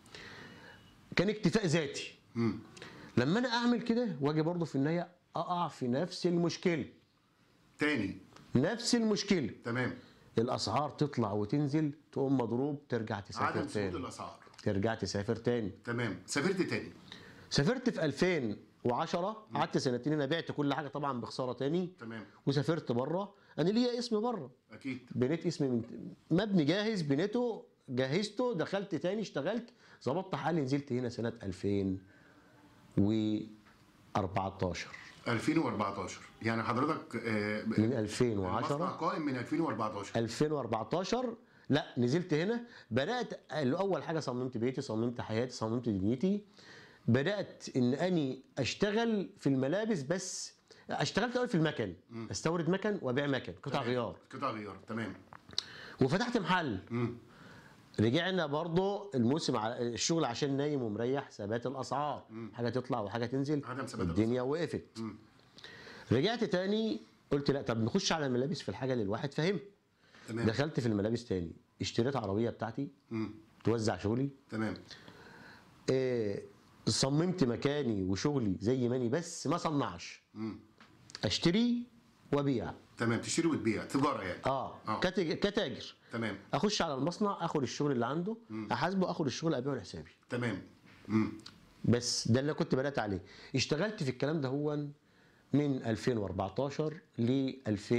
كان اكتفاء ذاتي مم. لما انا اعمل كده واجي برضه في النهايه اقع في نفس المشكله تاني نفس المشكله تمام الاسعار تطلع وتنزل تقوم مضروب ترجع تسافر عدم ثبوت تاني الاسعار ترجع تسافر تاني تمام سافرت تاني سافرت في 2010 قعدت سنتين انا بعت كل حاجه طبعا بخساره تاني تمام وسافرت بره انا ليا اسم بره اكيد بنيت اسمي من مبني جاهز بنيته جهزته دخلت تاني اشتغلت ظبطت حالي نزلت هنا سنه 2014 2014 يعني حضرتك آه، من المصنع 2010 قائم من 2014 2014 لا نزلت هنا بدات اول حاجه صممت بيتي صممت حياتي صممت دنيتي بدات ان اني اشتغل في الملابس بس اشتغلت اول في المكن استورد مكن وابيع مكن قطع غيار قطع غيار تمام وفتحت محل مم. رجعنا برضه الموسم على الشغل عشان نايم ومريح ثبات الاسعار حاجه تطلع وحاجه تنزل عدم ثبات الدنيا وقفت مم. رجعت تاني قلت لا طب نخش على الملابس في الحاجه اللي الواحد فاهمها تمام دخلت في الملابس تاني اشتريت عربيه بتاعتي مم. توزع شغلي تمام آه، صممت مكاني وشغلي زي ماني بس ما صنعش مم. اشتري وابيع تمام تشتري وتبيع تجاره يعني اه آه. كتاج- كتاجر تمام اخش على المصنع اخد الشغل اللي عنده احاسبه اخد الشغل ابيعه لحسابي تمام مم. بس ده اللي كنت بدات عليه اشتغلت في الكلام ده هو من 2014 ل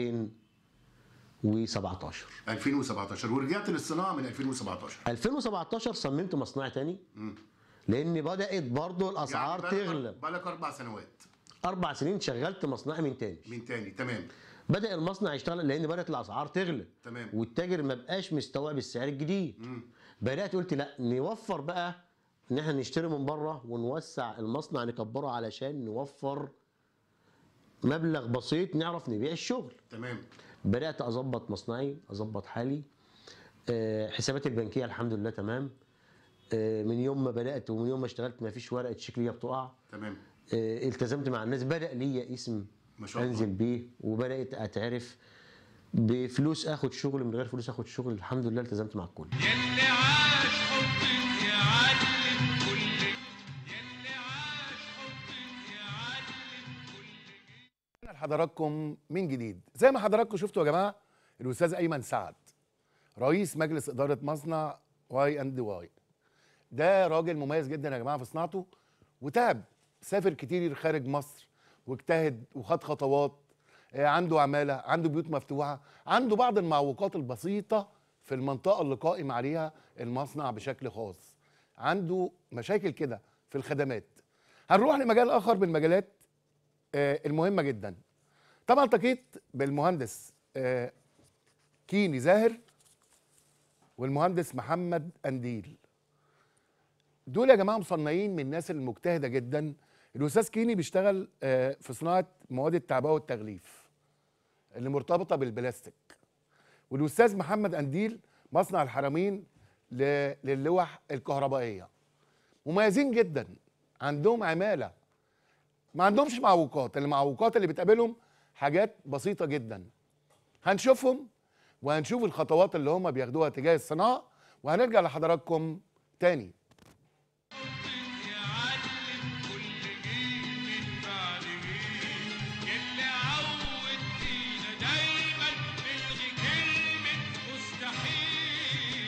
2017 2017 ورجعت للصناعه من 2017 2017 صممت مصنع تاني لان بدات برضه الاسعار يعني بقالك- تغلى بقالك اربع سنوات اربع سنين شغلت مصنعي من تاني من تاني تمام بدا المصنع يشتغل لان بدات الاسعار تغلى تمام. والتاجر ما بقاش مستوعب السعر الجديد بدات قلت لا نوفر بقى ان احنا نشتري من بره ونوسع المصنع نكبره علشان نوفر مبلغ بسيط نعرف نبيع الشغل تمام بدات اظبط مصنعي اظبط حالي آه، حساباتي البنكيه الحمد لله تمام آه، من يوم ما بدات ومن يوم ما اشتغلت ما فيش ورقه شيك ليا بتقع تمام آه، التزمت مع الناس بدا ليا اسم ما شاء الله. انزل بيه وبدات اتعرف بفلوس اخد شغل من غير فلوس اخد شغل الحمد لله التزمت مع الكل يلي عاش حبك يعلم كل يلي عاش حبك يعلم كل لحضراتكم من جديد زي ما حضراتكم شفتوا يا جماعه الاستاذ ايمن سعد رئيس مجلس اداره مصنع واي اند واي ده راجل مميز جدا يا جماعه في صناعته وتعب سافر كتير خارج مصر واجتهد وخد خطوات آه، عنده عماله عنده بيوت مفتوحه عنده بعض المعوقات البسيطه في المنطقه اللي قائم عليها المصنع بشكل خاص عنده مشاكل كده في الخدمات هنروح لمجال اخر من المجالات آه، المهمه جدا طبعا التقيت بالمهندس آه، كيني زاهر والمهندس محمد انديل دول يا جماعه مصنعين من الناس المجتهده جدا الاستاذ كيني بيشتغل آه، في صناعه مواد التعبئه والتغليف اللي مرتبطه بالبلاستيك والاستاذ محمد انديل مصنع الحرمين ل- للوح الكهربائيه مميزين جدا عندهم عماله ما عندهمش معوقات المعوقات اللي بتقابلهم حاجات بسيطه جدا هنشوفهم وهنشوف الخطوات اللي هم بياخدوها تجاه الصناعه وهنرجع لحضراتكم تاني يعلم كل جيل من بعد جيل يلي عودتينا دايما نلغي كلمة مستحيل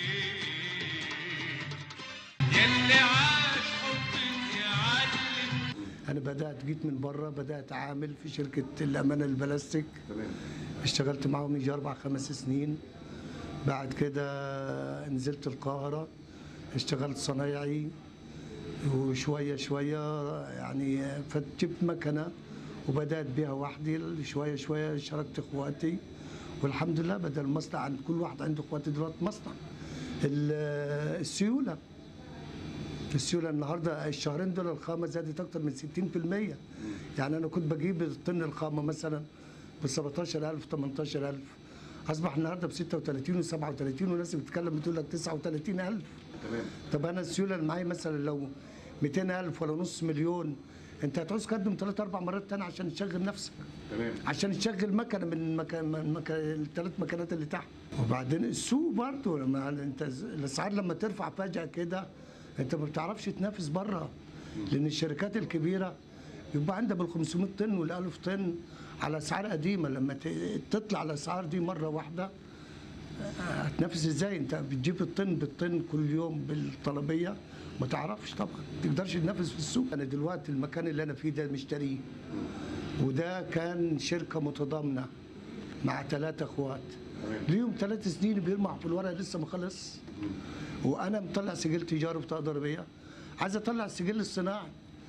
يلي عاش حبك يعلم انا بدات جيت من بره بدات اعامل في شركه الامانه البلاستيك تمام اشتغلت معاهم يجي اربع خمس سنين بعد كده نزلت القاهره اشتغلت صنايعي وشويه شويه يعني فجبت مكنه وبدات بيها وحدي شويه شويه شاركت اخواتي والحمد لله بدا المصنع عند كل واحد عنده اخواتي دلوقتي مصنع ال- السيوله السيوله النهارده الشهرين دول الخامه زادت اكتر من 60% يعني انا كنت بجيب طن الخامه مثلا ب 17000 18000 اصبح النهارده ب 36 و37 وناس بتتكلم بتقول لك 39000 تمام طب انا السيوله اللي معايا مثلا لو 200000 ولا نص مليون انت هتعوز تقدم ثلاث اربع مرات تاني عشان تشغل نفسك تمام عشان تشغل مكنه من مكان من مكان الثلاث مكانات اللي تحت وبعدين السوق برضه لما انت الاسعار لما ترفع فجاه كده انت ما بتعرفش تنافس بره لان الشركات الكبيره يبقى عندها بال 500 طن وال 1000 طن على اسعار قديمه لما ت- تطلع الاسعار دي مره واحده هتنافس ازاي انت بتجيب الطن بالطن كل يوم بالطلبيه ما تعرفش طبعا ما تقدرش تنافس في السوق انا دلوقتي المكان اللي انا فيه ده مشتريه وده كان شركه متضامنه مع ثلاثة اخوات ليهم ثلاث سنين بيلمعوا في الورق لسه ما خلص وانا مطلع سجل تجاري بطاقه ضريبيه عايز اطلع السجل الصناعي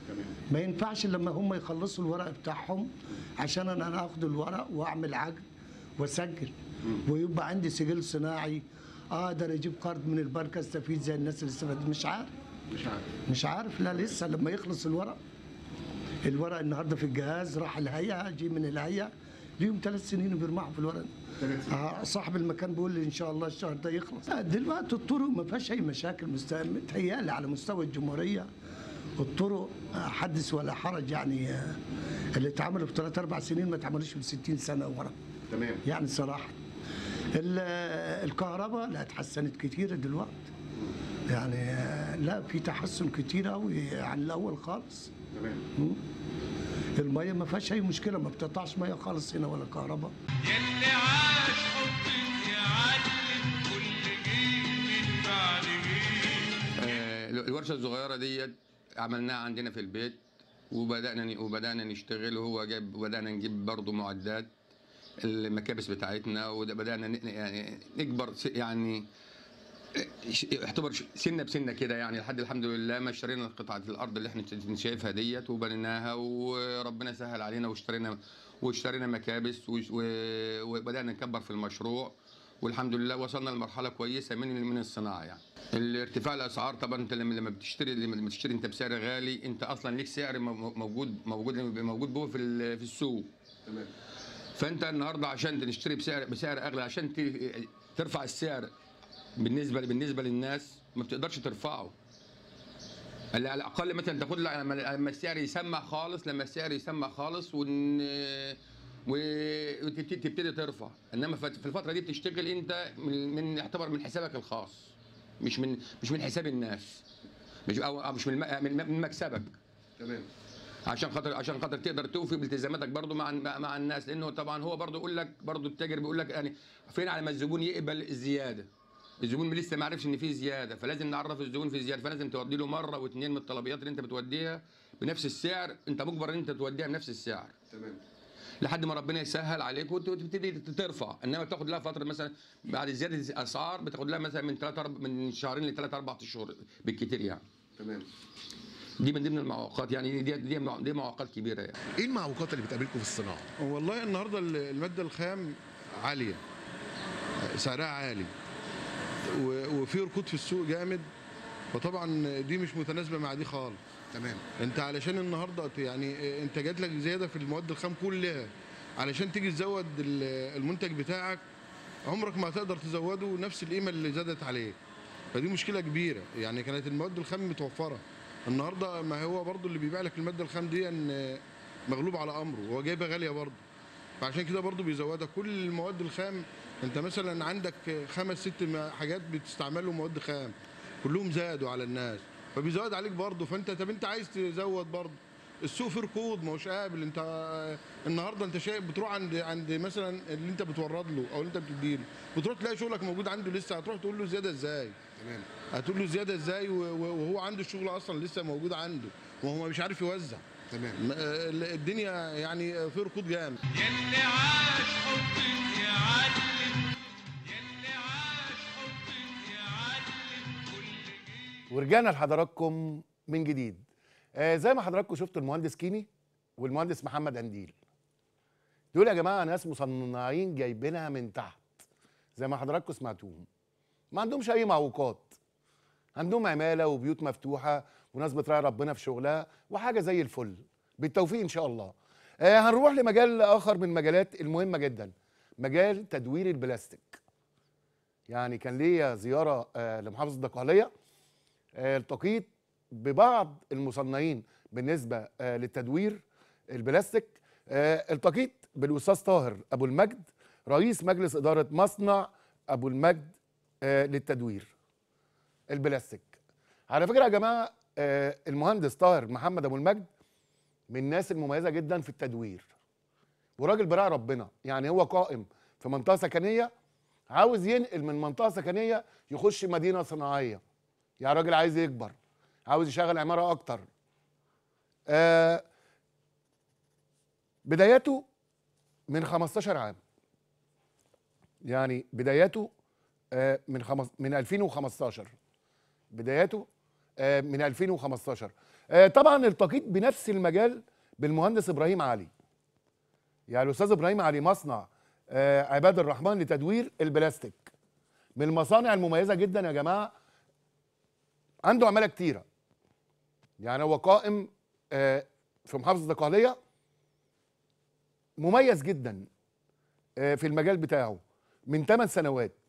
ما ينفعش لما هم يخلصوا الورق بتاعهم عشان انا أنا اخد الورق واعمل عقد واسجل ويبقى عندي سجل صناعي اقدر اجيب قرض من البنك استفيد زي الناس اللي استفادت مش عارف مش عارف مش عارف لا لسه لما يخلص الورق الورق النهارده في الجهاز راح الهيئه جه من الهيئه ليهم ثلاث سنين وبيرمحوا في الورق ثلاث آه، صاحب المكان بيقول لي ان شاء الله الشهر ده يخلص لا، دلوقتي الطرق ما فيهاش اي مشاكل مست- متهيألي على مستوى الجمهوريه الطرق آه، حدث ولا حرج يعني آه، اللي اتعملوا في ثلاث اربع سنين ما اتعملوش من 60 سنه ورا تمام يعني صراحه ال- آه، الكهرباء لا اتحسنت كتير دلوقتي يعني آه، لا في تحسن كتير قوي عن الاول خالص تمام الميه ما فيهاش اي مشكله ما بتقطعش ميه خالص هنا ولا كهرباء يلي عاش حبك يعلم كل جيل من بعد جيل آه، الورشه الصغيره ديت عملناها عندنا في البيت وبدانا وبدانا نشتغل وهو جاب وبدانا نجيب برضه معدات المكابس بتاعتنا وبدانا ن- يعني نكبر س- يعني ش- يعتبر ش- سنه بسنه كده يعني لحد الحمد لله ما اشترينا قطعه الارض اللي احنا شايفها ديت وبنيناها وربنا سهل علينا واشترينا واشترينا مكابس وش- و- وبدانا نكبر في المشروع والحمد لله وصلنا لمرحله كويسه من من الصناعه يعني الارتفاع الاسعار طبعا انت لما لما بتشتري لما بتشتري انت بسعر غالي انت اصلا ليك سعر مو- موجود موجود موجود جوه في ال- في السوق تمام فانت النهارده عشان تشتري بسعر بسعر اغلى عشان ت- ترفع السعر بالنسبه بالنسبه للناس ما بتقدرش ترفعه على على الاقل مثلا تاخد لك لما لما السعر يسمع خالص لما السعر يسمع خالص ون و- وتبتدي ترفع انما فت- في الفتره دي بتشتغل انت من من يعتبر من حسابك الخاص مش من مش من حساب الناس مش او أو مش من الم- من من مكسبك تمام عشان خاطر عشان خاطر تقدر توفي بالتزاماتك برضو مع مع مع الناس لانه طبعا هو برضو يقول لك برضو التاجر بيقول لك يعني فين على ما الزبون يقبل الزياده الزبون لسه ما عرفش ان في زياده فلازم نعرف الزبون في زياده فلازم تودي له مره واثنين من الطلبيات اللي انت بتوديها بنفس السعر انت مجبر ان انت توديها بنفس السعر تمام لحد ما ربنا يسهل عليك وت- وتبتدي ترفع انما بتاخد لها فتره مثلا بعد زياده الاسعار بتاخد لها مثلا من ثلاث من شهرين لثلاث اربع شهور بالكتير يعني تمام دي من ضمن المعوقات يعني دي دي, دي معوقات كبيره يعني ايه المعوقات اللي بتقابلكم في الصناعه؟ والله النهارده الماده الخام عاليه سعرها عالي و- وفي ركود في السوق جامد فطبعا دي مش متناسبه مع دي خالص تمام انت علشان النهارده يعني انت جات لك زياده في المواد الخام كلها علشان تيجي تزود ال- المنتج بتاعك عمرك ما هتقدر تزوده نفس القيمه اللي زادت عليه فدي مشكله كبيره يعني كانت المواد الخام متوفره النهارده ما هو برضو اللي بيبيع لك الماده الخام دي ان مغلوب على امره هو جايبها غاليه برضو فعشان كده برضو بيزودها كل المواد الخام انت مثلا عندك خمس ست ما- حاجات بتستعملوا مواد خام كلهم زادوا على الناس فبيزود عليك برضو فانت طب انت عايز تزود برضو السوق فيه ركود ما هوش قابل انت النهارده انت شايف بتروح عند عند مثلا اللي انت بتورد له او اللي انت بتديله بتروح تلاقي شغلك موجود عنده لسه هتروح تقول له زياده ازاي تمام هتقول له زياده ازاي و- و- وهو عنده الشغل اصلا لسه موجود عنده وهو مش عارف يوزع تمام م- ال- الدنيا يعني في ركود جامد يلي عاش حبك يعلم يلي عاش حبك يعلم كل جيل ورجعنا لحضراتكم من جديد آه زي ما حضراتكم شفتوا المهندس كيني والمهندس محمد انديل دول يا جماعه ناس مصنعين جايبينها من تحت زي ما حضراتكم سمعتوهم ما عندهمش اي معوقات عندهم عماله وبيوت مفتوحه وناس بتراعي ربنا في شغلها وحاجه زي الفل بالتوفيق ان شاء الله آه هنروح لمجال اخر من المجالات المهمه جدا مجال تدوير البلاستيك يعني كان ليا زياره آه لمحافظه الدقهليه آه، التقيت ببعض المصنعين بالنسبه آه، للتدوير البلاستيك آه، التقيت بالاستاذ طاهر ابو المجد رئيس مجلس اداره مصنع ابو المجد آه، للتدوير البلاستيك على فكره يا جماعه آه، المهندس طاهر محمد ابو المجد من الناس المميزه جدا في التدوير وراجل براعي ربنا يعني هو قائم في منطقه سكنيه عاوز ينقل من منطقه سكنيه يخش مدينه صناعيه يعني راجل عايز يكبر عاوز يشغل عماره اكتر آه بدايته من 15 عام يعني بدايته آه من خمس من 2015 بدايته آه، من 2015 آه، طبعا التقيت بنفس المجال بالمهندس ابراهيم علي يعني الاستاذ ابراهيم علي مصنع آه، عباد الرحمن لتدوير البلاستيك من المصانع المميزه جدا يا جماعه عنده عماله كتيره يعني هو قائم آه، في محافظه الدقهليه مميز جدا آه، في المجال بتاعه من 8 سنوات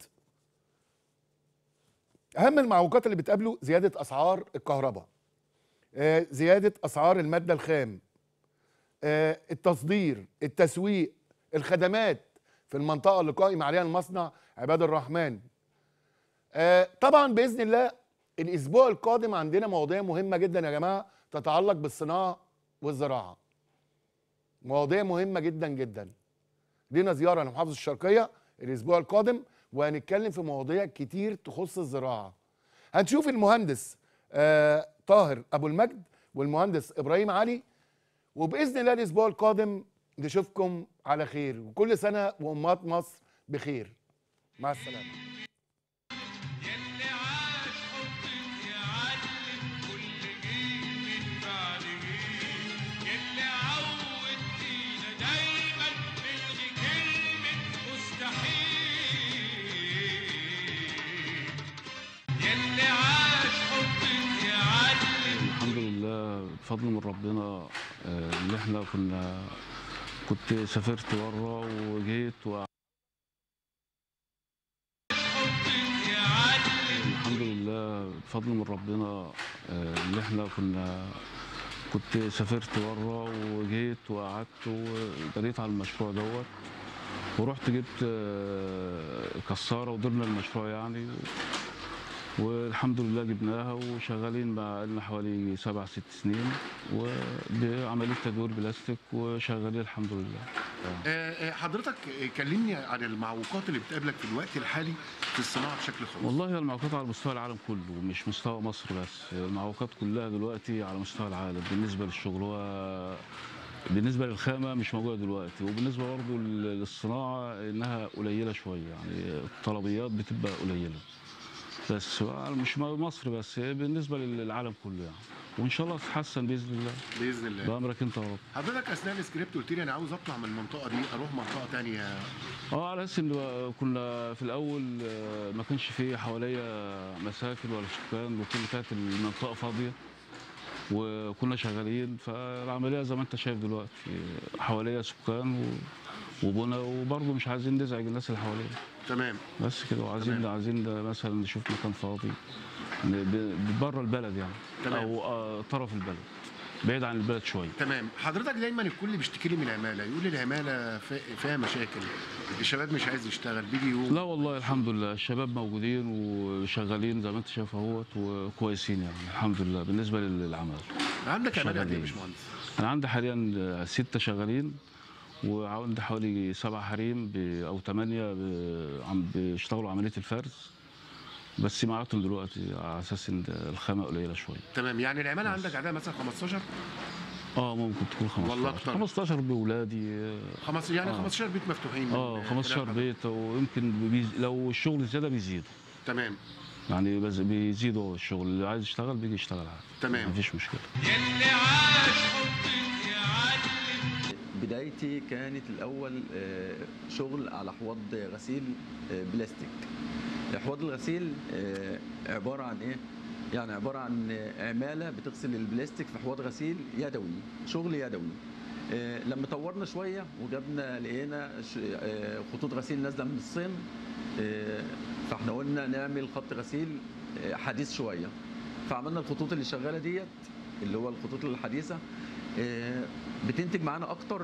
اهم المعوقات اللي بتقابله زياده اسعار الكهرباء آه، زياده اسعار الماده الخام آه، التصدير التسويق الخدمات في المنطقه اللي قائم عليها المصنع عباد الرحمن آه، طبعا باذن الله الاسبوع القادم عندنا مواضيع مهمه جدا يا جماعه تتعلق بالصناعه والزراعه مواضيع مهمه جدا جدا لينا زياره لمحافظه الشرقيه الاسبوع القادم وهنتكلم في مواضيع كتير تخص الزراعه هنشوف المهندس آه طاهر ابو المجد والمهندس ابراهيم علي وباذن الله الاسبوع القادم نشوفكم على خير وكل سنه وامهات مصر بخير مع السلامه يلي عاش حبك يعلم كل جيل من بعد جيل يلي عودتينا دايما نلغي كلمة مستحيل يلي عاش حبك يعلم الحمد لله بفضل من ربنا آه، ان احنا كنا كنت سافرت بره وجيت و... الحمد لله بفضل من ربنا آه، ان احنا كنا كنت سافرت بره وجيت وقعدت وبنيت على المشروع دوت ورحت جبت آه، كساره ودرنا المشروع يعني والحمد لله جبناها وشغالين بقى لنا حوالي سبع ست سنين وبعمليه تدوير بلاستيك وشغالين الحمد لله آه، آه، حضرتك آه، كلمني عن المعوقات اللي بتقابلك في الوقت الحالي في الصناعه بشكل خاص والله المعوقات على مستوى العالم كله مش مستوى مصر بس المعوقات كلها دلوقتي على مستوى العالم بالنسبه للشغل هو بالنسبه للخامه مش موجوده دلوقتي وبالنسبه برضه للصناعه انها قليله شويه يعني الطلبيات بتبقى قليله بس مش مصر بس بالنسبه للعالم كله يعني وان شاء الله تتحسن باذن الله باذن الله بامرك انت يا رب حضرتك اثناء السكريبت قلت لي انا عاوز اطلع من المنطقه دي اروح منطقه تانية اه على اساس ان كنا في الاول آه، ما كانش في حواليا مساكن ولا سكان وكل كانت المنطقه فاضيه وكنا شغالين فالعمليه زي ما انت شايف دلوقتي حواليا سكان و- وبنى وبرضه مش عايزين نزعج الناس اللي حوالينا تمام بس كده وعايزين عايزين مثلا نشوف مكان فاضي بره البلد يعني تمام. او آه، طرف البلد بعيد عن البلد شويه تمام حضرتك دايما الكل بيشتكي لي من العماله يقول لي العماله فا- فيها مشاكل الشباب مش عايز يشتغل بيجي يوم لا والله الحمد لله الشباب موجودين وشغالين زي ما انت شايف اهوت وكويسين يعني الحمد لله بالنسبه للعمل عندك عماله قد ايه يا شغالين. باشمهندس انا عندي حاليا ستة شغالين وعندي حوالي سبع حريم ب- او ثمانية ب- عم بيشتغلوا عملية الفرز بس معاهم دلوقتي على اساس ان الخامة قليلة شوية تمام يعني العماله عندك عندها مثلا 15 اه ممكن تكون 15 والله أكتر. 15 باولادي خمس يعني آه. 15 بيت مفتوحين اه من 15 خلال حضرتك. بيت ويمكن بيز... لو الشغل زيادة بيزيدوا تمام يعني بز... بيزيدوا الشغل اللي عايز يشتغل بيجي يشتغل عادي تمام. مفيش مشكلة يلي عاش حبك يعلم بدايتي كانت الأول آه، شغل على حوض غسيل آه، بلاستيك حوض الغسيل آه، عبارة عن إيه؟ يعني عبارة عن آه، عمالة بتغسل البلاستيك في حوض غسيل يدوي شغل يدوي آه، لما طورنا شوية وجبنا لقينا ش- آه، خطوط غسيل نازلة من الصين آه، فاحنا قلنا نعمل خط غسيل آه، حديث شوية فعملنا الخطوط اللي شغالة ديت اللي هو الخطوط الحديثة آه، بتنتج معانا اكتر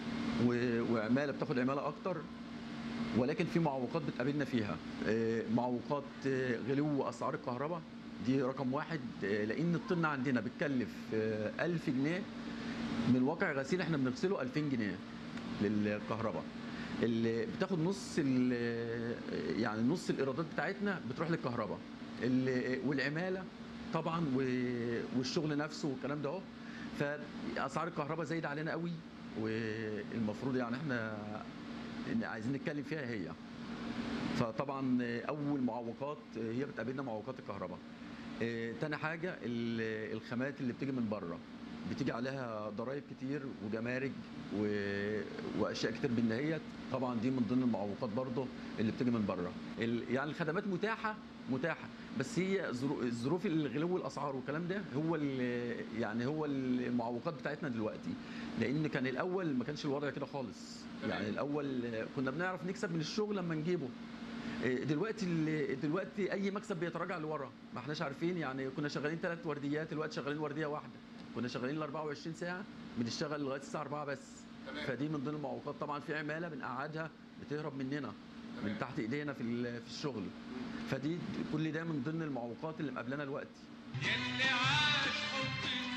و- وعماله بتاخد عماله اكتر ولكن في معوقات بتقابلنا فيها آه، معوقات آه، غلو اسعار الكهرباء دي رقم واحد آه، لان الطن عندنا بتكلف آه، 1000 جنيه من واقع غسيل احنا بنغسله 2000 جنيه للكهرباء اللي بتاخد نص ال- يعني نص الايرادات بتاعتنا بتروح للكهرباء اللي- والعماله طبعا و- والشغل نفسه والكلام ده اهو فاسعار الكهرباء زايده علينا قوي والمفروض يعني احنا إن عايزين نتكلم فيها هي فطبعا اول معوقات هي بتقابلنا معوقات الكهرباء آه، تاني حاجه ال- الخامات اللي بتيجي من بره بتيجي عليها ضرائب كتير وجمارك و... واشياء كتير بالنهايه طبعا دي من ضمن المعوقات برضه اللي بتيجي من بره ال... يعني الخدمات متاحه متاحه بس هي ظرو- الظروف الغلو الاسعار والكلام ده هو ال- يعني هو المعوقات بتاعتنا دلوقتي لان كان الاول ما كانش الوضع كده خالص يعني الاول كنا بنعرف نكسب من الشغل لما نجيبه إيه، دلوقتي ال- دلوقتي اي مكسب بيتراجع لورا ما احناش عارفين يعني كنا شغالين ثلاث ورديات دلوقتي شغالين ورديه واحده كنا شغالين ال 24 ساعه بنشتغل لغايه الساعه 4 بس تمام. فدي من ضمن المعوقات طبعا في عماله بنقعدها بتهرب مننا من تحت ايدينا في ال- في الشغل فدي كل ده من ضمن المعوقات اللي مقابلانا دلوقتي يلي عاش حب